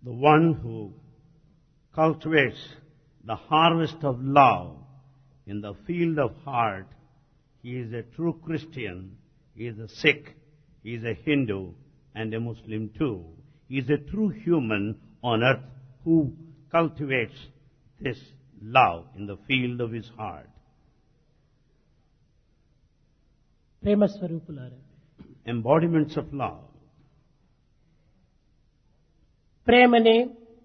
The one who cultivates the harvest of love in the field of heart, he is a true Christian, he is a Sikh, he is a Hindu and a Muslim too. He is a true human on earth who cultivates this love in the field of his heart. ప్రేమ స్వరూపులారా Embodiments of love. ప్రేమనే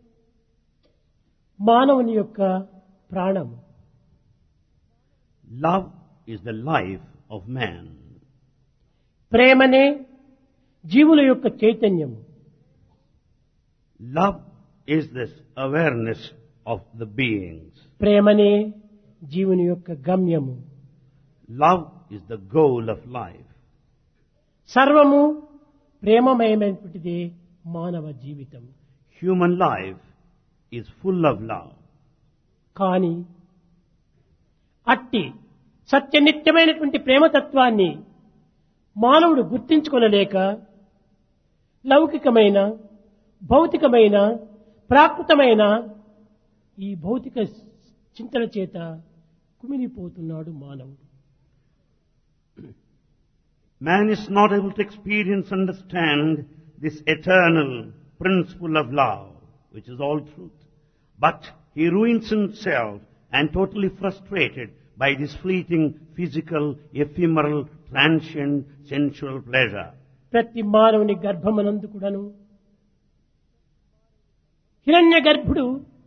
మానవుని యొక్క ప్రాణము Love is the life of man. ప్రేమనే జీవుల యొక్క చైతన్యము Love is this awareness of the beings. ప్రేమనే జీవుని యొక్క గమ్యము Love is the goal of life. సర్వము ప్రేమమయమైనటువంటిది మానవ జీవితం Human life is full of love. కానీ అట్టి సత్యనిత్యమైనటువంటి ప్రేమతత్వాన్ని మానవుడు గుర్తించుకొనలేక లౌకికమైన భౌతికమైన ప్రాకృతమైన ఈ భౌతిక చింతన చేత కుమిలిపోతున్నాడు మానవుడు Man is not able to experience, understand this eternal principle of love, which is all truth. But he ruins himself and totally frustrated by this fleeting, physical, ephemeral, transient, sensual pleasure. ప్రతి మానవుని గర్భమనందు కూడాను హిరణ్య గర్భుడు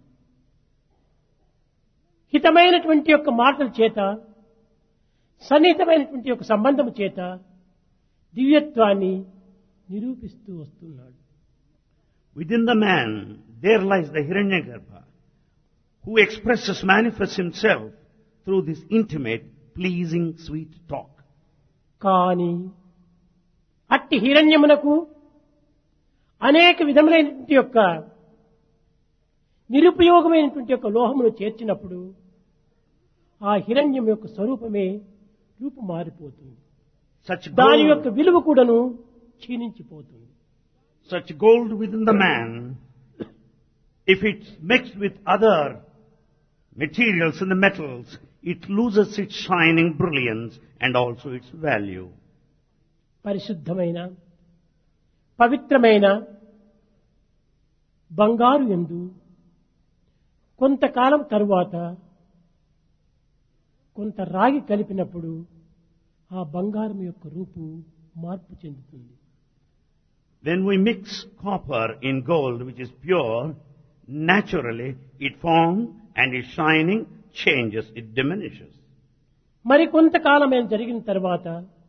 హితమైనటువంటి యొక్క మాటల చేత సన్నిహితమైనటువంటి యొక్క సంబంధము చేత దివ్యత్వాన్ని నిరూపిస్తూ వస్తున్నాడు Within the man, there lies the Hiranyagarbha, who expresses, manifests himself through this intimate, pleasing, sweet talk. కానీ అట్టి హిరణ్యమునకు అనేక విధములైనటువంటి యొక్క నిరుపయోగమైనటువంటి యొక్క లోహమును చేర్చినప్పుడు ఆ హిరణ్యం యొక్క స్వరూపమే రూపు మారిపోతుంది Such దాని యొక్క gold, విలువ కూడాను క్షీణించిపోతుంది such gold within the man, if it's mixed with other materials in the metals, it loses its shining brilliance and also its value. పరిశుద్ధమైన పవిత్రమైన బంగారు ఎందు కొంతకాలం తరువాత కొంత రాగి కలిపినప్పుడు ఆ బంగారం యొక్క రూపు మార్పు చెందుతుంది When we mix copper in gold, which is pure, naturally it forms and its shining changes, it diminishes. మరి కొంతకాలం ఏం జరిగిన తర్వాత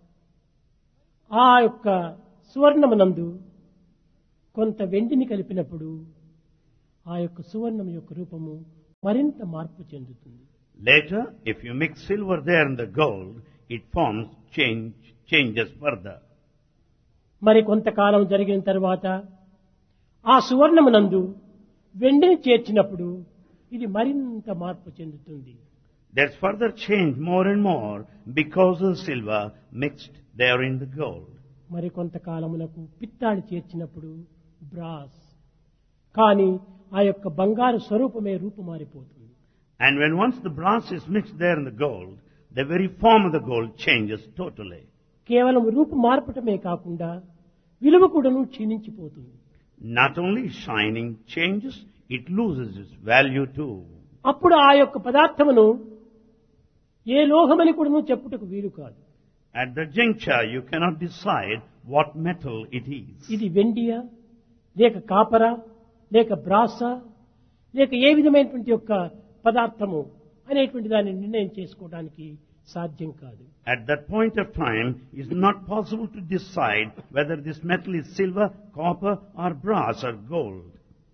ఆ యొక్క సువర్ణమునందు కొంత వెండిని కలిపినప్పుడు ఆ యొక్క సువర్ణం యొక్క రూపము మరింత మార్పు చెందుతుంది Later, if you mix silver there in the gold, it forms change, changes further. మరి కొంతకాలం జరిగిన తర్వాత ఆ సువర్ణమునందు వెండిని చేర్చినప్పుడు ఇది మరింత మార్పు చెందుతుంది There's further change more and more because of the silver mixed there in the gold. మరి కొంతకాలమునకు పిత్తాడి చేర్చినప్పుడు బ్రాస్ కానీ ఆ యొక్క బంగారు స్వరూపమే రూపుమారిపోతుంది And when once the brass is mixed there in the gold, the very form of the gold changes totally. కేవలం రూపు మార్పటమే కాకుండా విలువ కూడాను క్షీణించిపోతుంది Not only shining changes, it loses its value too. అప్పుడు ఆ యొక్క పదార్థమును ఏ లోహమని కూడాను చెప్పుటకు వీలు కాదు At that juncture, you cannot decide what metal it is. ఇది వెండియా లేక కాపరా లేక బ్రాసా లేక ఏ విధమైనటువంటి యొక్క పదార్థము అనేటువంటి దాన్ని నిర్ణయం చేసుకోవడానికి సాధ్యం కాదు At that point of time, it's not possible to decide whether this metal is silver, copper, or brass or gold.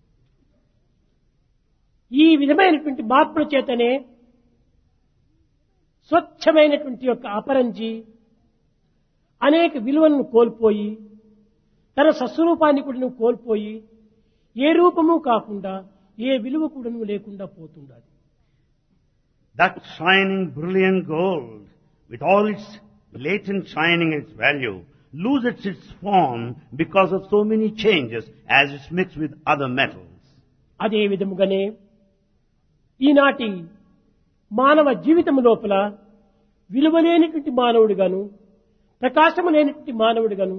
ఈ విధమైనటువంటి మార్పుల చేతనే స్వచ్ఛమైనటువంటి యొక్క అపరంజి అనేక విలువలను కోల్పోయి తన సస్వరూపాన్ని కూడా కోల్పోయి ఏ రూపము కాకుండా ఏ విలువ కూడాను లేకుండా పోతుండాలి That shining, brilliant gold, with all its latent shining and its value, loses its form because of so many changes as it's mixed with other metals. అదే విధముగానే ఈనాటి మానవ జీవితం లోపల విలువలేనటువంటి మానవుడుగాను ప్రకాశము లేనటువంటి మానవుడుగాను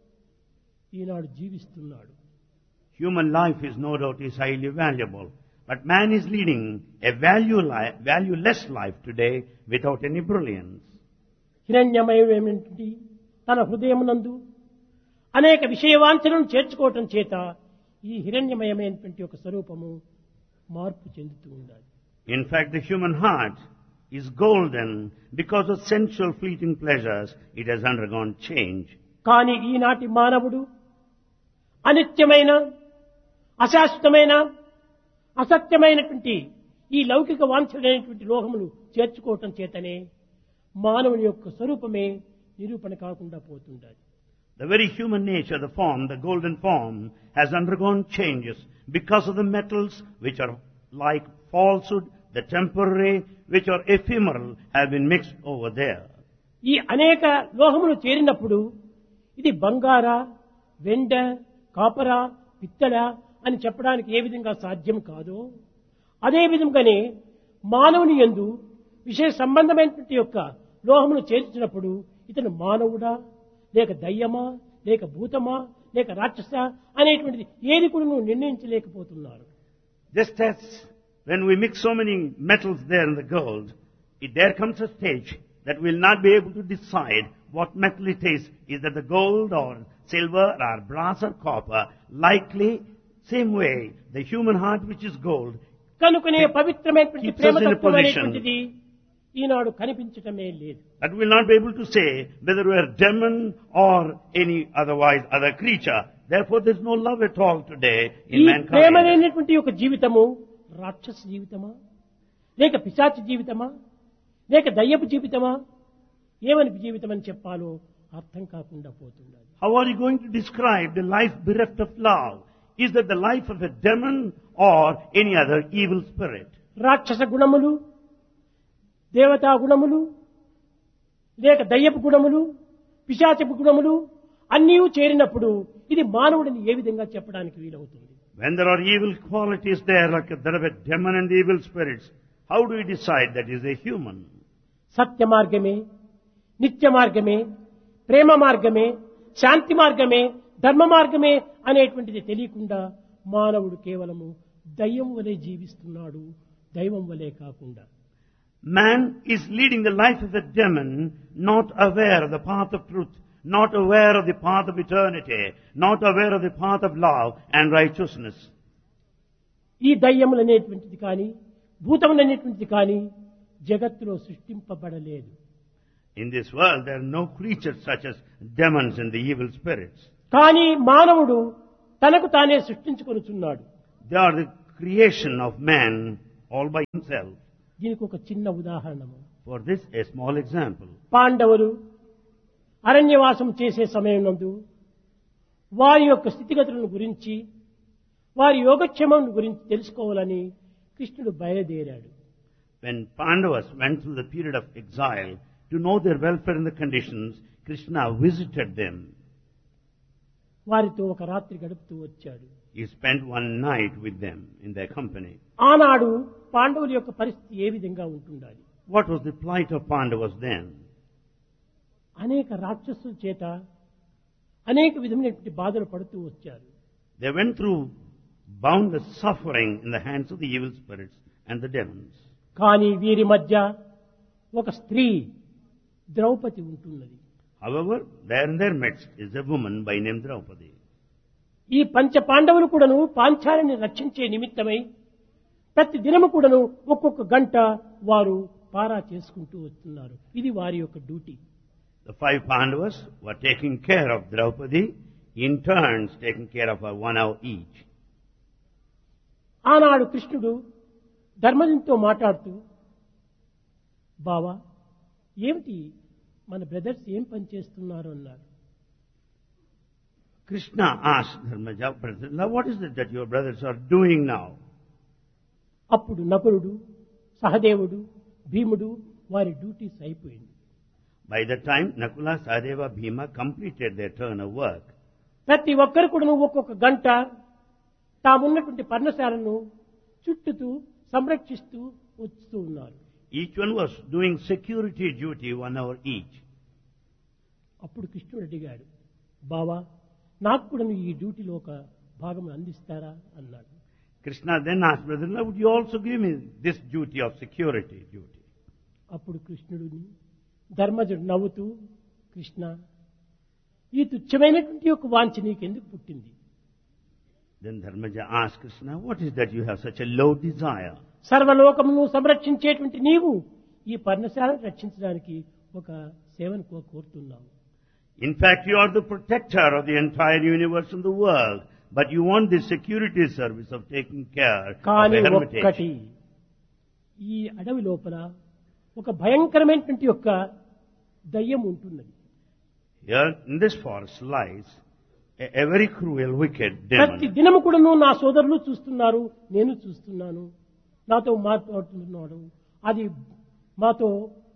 ఈనాడు జీవిస్తున్నాడు Human life is no doubt is highly valuable, but man is leading a value li- valueless life today without any brilliance. హిరణ్యమయమైనటువంటి తన హృదయమునందు అనేక విషయవాంఛలను చేర్చుకోవటం చేత ఈ హిరణ్యమయమైనటువంటి ఒక స్వరూపము మార్పు చెందుతూ ఉండాలి In fact, the human heart is golden because of sensual fleeting pleasures. It has undergone change. కానీ ఈనాటి మానవుడు అనిత్యమైన అశాశ్వతమైన అసత్యమైనటువంటి ఈ లౌకిక వాంఛలైనటువంటి లోహములు చేర్చుకోవటం చేతనే మానవుని యొక్క స్వరూపమే నిరూపణ కాకుండా పోతుండాలి The very human nature, the form, the golden form, has undergone changes because of the metals which are like falsehood, the temporary, which are ephemeral, have been mixed over there. ఈ అనేక లోహములు చేరినప్పుడు ఇది బంగార వెండ కాపర పిత్తడ అని చెప్పడానికి ఏ విధంగా సాధ్యం కాదో అదే విధంగానే మానవుని యందు విషయ సంబంధమైనటువంటి యొక్క లోహమును చేర్చినప్పుడు ఇతను మానవుడా లేక దయ్యమా లేక భూతమా లేక రాక్షస అనేటువంటిది ఏది కూడా నువ్వు నిర్ణయించలేకపోతున్నారు Just as when we mix so many metals there in the gold, it, there comes a stage that we'll not be able to decide what metal it is. Is that the gold or silver or brass or copper? Likely, same way, the human heart which is gold కనుకనే పవిత్రమైనటువంటి Keeps us in a ప్రేమతత్వం position. అనేటువంటిది ఈనాడు కనిపించటమే లేదు that will not be able to say whether we are demon or any otherwise other creature. Therefore, there's no love at all today ఈ in Prema mankind. లేనటువంటి ఒక జీవితము రాక్షస జీవితమా లేక పిశాచి జీవితమా లేక దయ్యపు జీవితమా ఏమని జీవితం అని చెప్పాలో అర్థం కాకుండా పోతున్నది How are you going to describe the life bereft of love? Is that the life of a demon or any other evil spirit? రాక్షస గుణములు దేవతా గుణములు లేక దయ్యపు గుణములు పిశాచపు గుణములు అన్నీ చేరినప్పుడు ఇది మానవుడిని ఏ విధంగా చెప్పడానికి వీలవుతుంది When there are evil qualities there, like there are a demon and evil spirits, how do we decide that is a human? సత్య మార్గమే నిత్య మార్గమే ప్రేమ మార్గమే శాంతి మార్గమే ధర్మ మార్గమే అనేటువంటిది తెలియకుండా మానవుడు కేవలము దయ్యం వలె జీవిస్తున్నాడు దైవం వలె కాకుండా Man is leading the life of a demon, not aware of the path of truth, not aware of the path of eternity, not aware of the path of love and righteousness. ఈ దయ్యములు అనేటువంటిది కానీ భూతములు అనేటువంటిది కానీ జగత్తులో సృష్టింపబడలేదు In this world, there are no creatures such as demons and the evil spirits. కానీ మానవుడు తనకు తానే సృష్టించుకొనుచున్నాడు They are the creation of man all by himself. దీనికి ఒక చిన్న ఉదాహరణము For this, a small example. పాండవులు అరణ్యవాసం చేసే సమయం నందు వారి యొక్క స్థితిగతులను గురించి వారి యోగక్షేమం గురించి తెలుసుకోవాలని కృష్ణుడు బయలుదేరాడు When Pandavas went through the period of exile to know their welfare and the conditions, Krishna visited them. వారితో ఒక రాత్రి గడుపుతూ వచ్చాడు He spent one night with them in their company. ఆనాడు పాండవుల యొక్క పరిస్థితి ఏ విధంగా ఉంటుండాలి What was the plight of Pandavas then? అనేక రాక్షసుల చేత అనేక విధమైనటువంటి బాధలు పడుతూ వచ్చారు They went through boundless suffering in the hands of the evil spirits and the demons. కానీ వీరి మధ్య ఒక స్త్రీ ద్రౌపది ఉంటున్నది However, there in their midst is a woman by name Draupadi. ఈ పంచ పాండవులు కూడాను పాంచాలిని రక్షించే నిమిత్తమై ప్రతి దినము కూడాను ఒక్కొక్క గంట వారు పారా చేసుకుంటూ వస్తున్నారు ఇది వారి యొక్క duty The five Pandavas were taking care of Draupadi, in turns taking care of her one hour each. ఆనాడు కృష్ణుడు ధర్మజంతో మాట్లాడుతూ బావా ఏమిటి మన బ్రదర్స్ ఏం పని చేస్తున్నారు అన్నారు Krishna asked Dharmaja, "Brother, what is it that your brothers are doing now? అప్పుడు నకులుడు సహదేవుడు భీముడు వారి డ్యూటీస్ అయిపోయింది By the time Nakula, Sahadeva, Bhima completed their turn of work, ప్రతి ఒక్కరు కూడా ఒక్కొక్క గంట తామున్నటువంటి పర్ణశాలను చుట్టుతూ సంరక్షిస్తూ వస్తూ ఉన్నారు Each one was doing security duty one hour each. అప్పుడు కృష్ణుడు అడిగాడు బావా నాకు కూడా మీరు ఈ డ్యూటీలో ఒక భాగం అందిస్తారా అన్నాడు Krishna then asked, Brother, would you also give me this duty of security duty? అప్పుడు కృష్ణుడిని ధర్మజుడు నవ్వుతూ కృష్ణ ఈ తుచ్చమైనటువంటి యొక్క వాంఛ నీకెందుకు పుట్టింది Then Dharmaja asked Krishna, what is that you have such a low desire? సర్వలోకమును సంరక్షించేటువంటి నీవు ఈ పర్ణశాలను రక్షించడానికి ఒక సేవను కో- కోరుతున్నావు In fact, you are the protector of the entire universe and the world, but you want the security service of taking care of కానీ a ఒక్కటి hermitage. ఈ అడవి లోపల ఒక భయంకరమైనటువంటి యొక్క దయ్యం ఉంటున్నది Here in this forest lies a, a very cruel, wicked ప్రతి demon. దినము కూడాను నా సోదరులు చూస్తున్నారు నేను చూస్తున్నాను నాతో మాట్లాడుతున్నాడు అది మాతో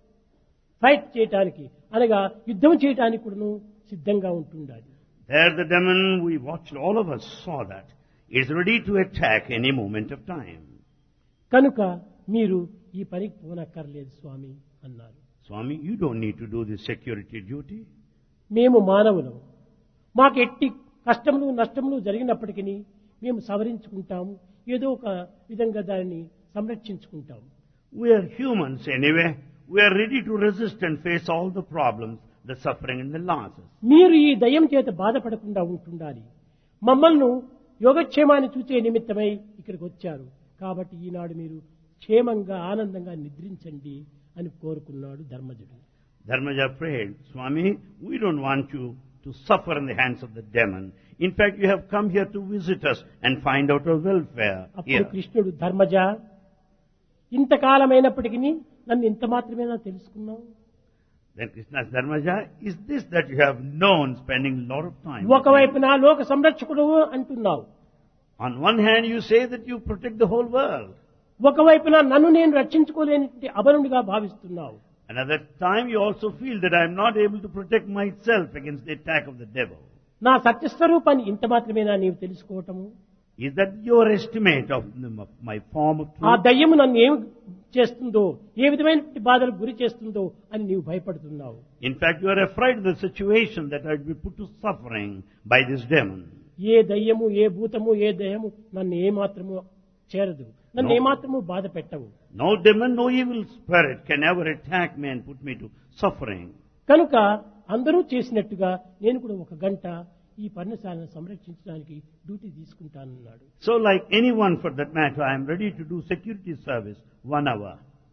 ఫైట్ చేయటానికి అనగా యుద్ధం చేయటానికి కూడాను సిద్ధంగా ఉంటుండాలి There the demon, we watched, all of us saw that, is ready to attack any moment of time. కనుక మీరు ఈ పనికి పోనక్కర్లేదు స్వామి అన్నారు Swami, you don't need to do this security duty. మేము మానవులం మాకు ఎట్టి కష్టములు నష్టములు జరిగినప్పటికీ మేము సవరించుకుంటాము ఏదో ఒక విధంగా దానిని సంరక్షించుకుంటాము We are humans anyway. We are ready to resist and face all the problems, the suffering and the losses. మీరు ఈ దయ్యం చేత బాధపడకుండా ఉంటుండాలి మమ్మల్ని యోగక్షేమాన్ని చూచే నిమిత్తమై ఇక్కడికి వచ్చారు కాబట్టి ఈనాడు మీరు క్షేమంగా ఆనందంగా నిద్రించండి అని కోరుకున్నాడు ధర్మజుడు Dharmaja prayed, Swami, we don't want you to suffer in the hands of the demon. In fact, you have come here to visit us and find out our welfare అప్పుడు here. కృష్ణుడు ధర్మజ ఇంతకాలమైనప్పటికీ నన్ను ఇంత మాత్రమేనా తెలుసుకున్నావు Then Krishna asked Dharmaja, is this that you have known spending a lot of time? with me? ఒకవైపున లోక సంరక్షకుడు అంటున్నావు On one hand, you say that you protect the whole world. ఒకవైపున నన్ను నేను రక్షించుకోలేని అబరుడిగా భావిస్తున్నావు Another time, you also feel that I am not able to protect myself against the attack of the devil. నా సత్యస్వరూపాన్ని ఇంత మాత్రమేనా నీవు తెలుసుకోవటము Is that your estimate of the- of my form of ఆ truth? దయ్యము నన్ను ఏం చేస్తుందో ఏ విధమైన బాధలకు గురి చేస్తుందో అని నీవు భయపడుతున్నావు In fact, you are afraid of the situation that I will be put to suffering by this demon. ఏ దయ్యము ఏ భూతము ఏ దయ్యము నన్ను ఏమాత్రము చేరదు నన్ను No. ఏమాత్రము బాధ పెట్టవు No demon, no evil spirit can ever attack me and put me to suffering. కనుక అందరూ చేసినట్టుగా నేను కూడా ఒక గంట ఈ పర్ణశాలను సంరక్షించడానికి డ్యూటీ తీసుకుంటానన్నాడు So like anyone for that matter, I am ready to do security service one hour.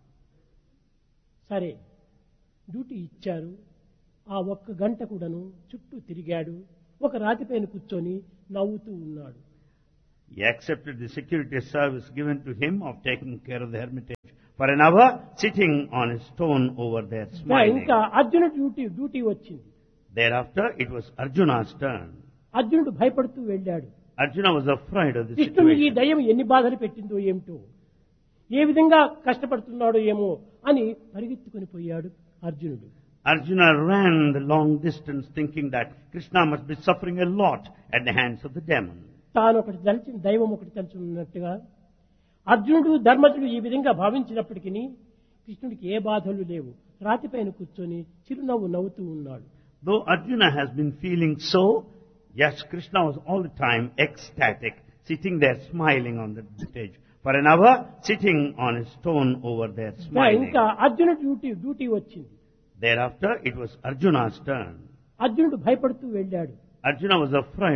సరే డ్యూటీ ఇచ్చారు ఆ ఒక్క గంట కూడాను చుట్టూ తిరిగాడు ఒక రాతిపైన కూర్చొని నవ్వుతూ ఉన్నాడు He accepted the security service given to him of taking care of the hermitage for an hour, sitting on a stone over there ఇంకా smiling. ఇంకా అర్జునుడు డ్యూటీ డ్యూటీ వచ్చింది Thereafter, it was Arjuna's turn. అర్జునుడు భయపడుతూ వెళ్ళాడు Arjuna was afraid of the కృష్ణుని ఈ situation. దయ్యం ఎన్ని బాధలు పెట్టిందో ఏమిటో ఏ విధంగా కష్టపడుతున్నాడో ఏమో అని పరిగెత్తుకుని పోయాడు అర్జునుడు Arjuna ran the long distance thinking that Krishna must be suffering a lot at the hands of the demon. తాను ఒకటి తలిచి దైవం ఒకటి తలిచి ఉన్నట్టుగా అర్జునుడు ధర్మజుడు ఈ విధంగా భావించినప్పటికీ కృష్ణుడికి ఏ బాధలు లేవు రాతిపైన కూర్చొని చిరునవ్వు నవ్వుతూ ఉన్నాడు Though Arjuna has been feeling so, yes, Krishna was all the time ecstatic, sitting there smiling on the stage. For an hour, sitting on a stone over there ఇంకా smiling. ఇంకా అర్జునుడు డ్యూటీ డ్యూటీ వచ్చింది Thereafter, it was Arjuna's turn. అర్జునుడు భయపడుతూ వెళ్ళాడు Arjuna was afraid